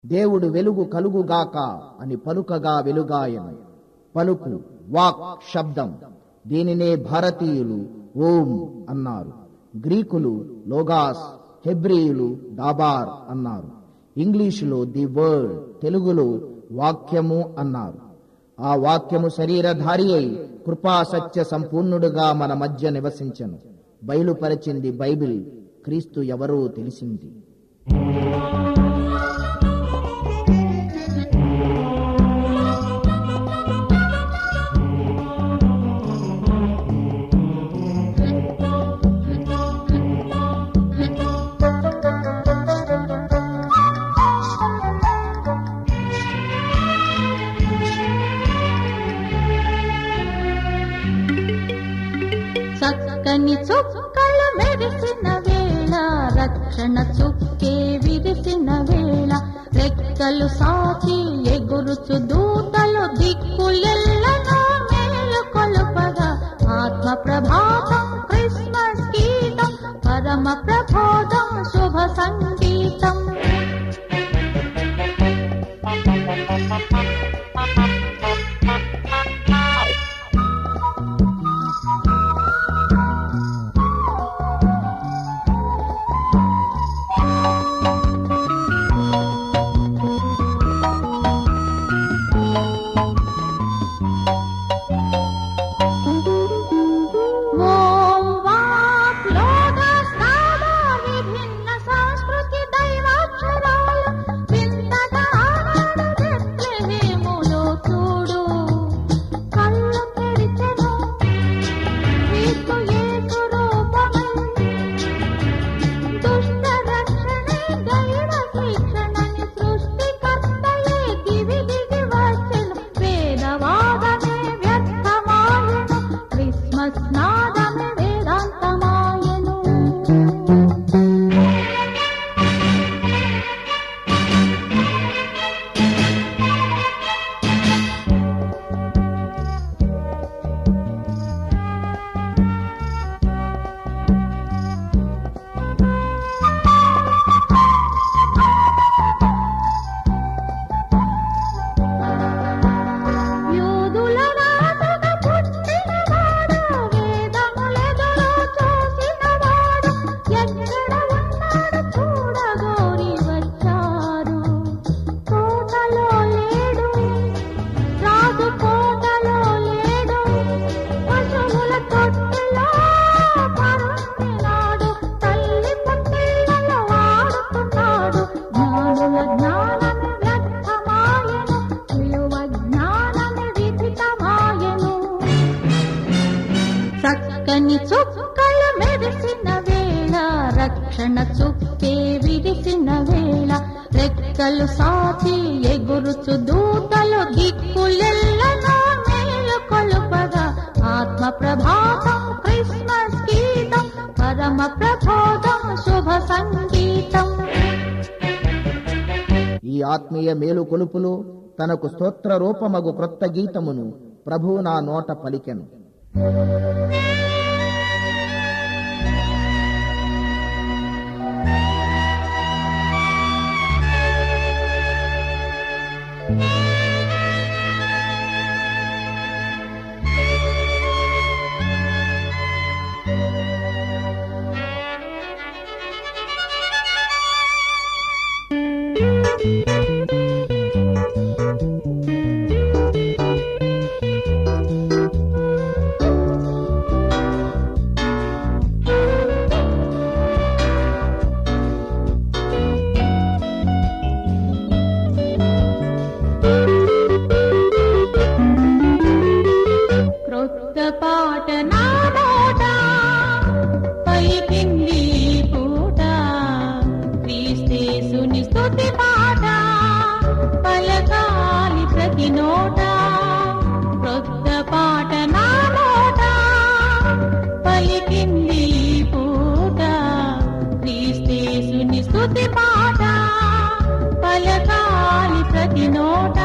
దేవుడు వెలుగు కలుగుగాక అని పలుకగా వెలుగాయను పలుకు వాక్ శబ్దం దీనినే భారతీయులు ఓం అన్నారు గ్రీకులు లోగాస్ హెబ్రియులు దాబార్ అన్నారు ఇంగ్లీషులో ది వర్డ్ తెలుగులో వాక్యము అన్నారు ఆ వాక్యము శరీరధారి అయి కృపా సత్య సంపూర్ణుడుగా మన మధ్య నివసించను బయలుపరచింది బైబిల్ క్రీస్తు ఎవరో తెలిసింది చక్కని చుక్కలు మెరిసిన వేళ రక్షణ చుక్కే విరిసిన వేళ రెక్కలు సాచి ఎగురుచు దూతలు దిక్కులెల్లను మేలు కొలుపగా ఆత్మ ప్రభాతం క్రిస్మస్ గీతం పరమ ప్రబోధం శుభ సంగీతం ఓం వాక్ లోగస్ నాద విభిన్న సంస్కృతి దైవాక్షరాలు వింతగా ఆనాడు బెత్లెహేములో చూడు కళ్ళు తెరిచెను క్రీస్తు యేసు రూపమై దుష్ట రక్షణే దైవ శిక్షణని సృష్టికర్తయే దివి దిగి వచ్చెను వేదవాదమే వ్యర్థమాయెను క్రిస్మస్ నాదమే వేదాంతమాయెను యూదుల రాజుగా పుట్టినవాడు, వేదములెదురు చూసినవాడు, ఎక్కడ ఉన్నాడు చూడగోరి వచ్చారు. కోటలో లేడు, రాజు కోటలో లేడు, పశువుల తొట్టిలో పరుండినాడు, తల్లి పుట్టిళ్లలో ఆడుతున్నాడు. జ్ఞానుల జ్ఞానమే వ్యర్థమాయెను, విలువ జ్ఞానమే విదితమాయెను. చక్కని చుక్కలు మెరిసిన వేళ రక్షణ చుక్కే విరిసిన వేళ రెక్కలు సాచి ఎగురుచు దూతలు దిక్కులెల్లను మేలు కొలుపగా ఆత్మ ప్రభాతం క్రిస్మస్ గీతం పరమ ప్రబోధం శుభ సంగీతం ఈ ఆత్మీయ మేలు కొలుపులో తనకు స్తోత్ర రూపమగు క్రొత్త గీతమును ప్రభు నా నోట పలికెను క్రొత్త పాట నా నోట పలికింది ఈ పూట క్రీస్తేసుని స్తుతి పాట పలకాలి ప్రతి నోట క్రొత్త పాట నా నోట పలికింది ఈ పూట క్రీస్తేసుని స్తుతి పాట పలకాలి ప్రతి నోట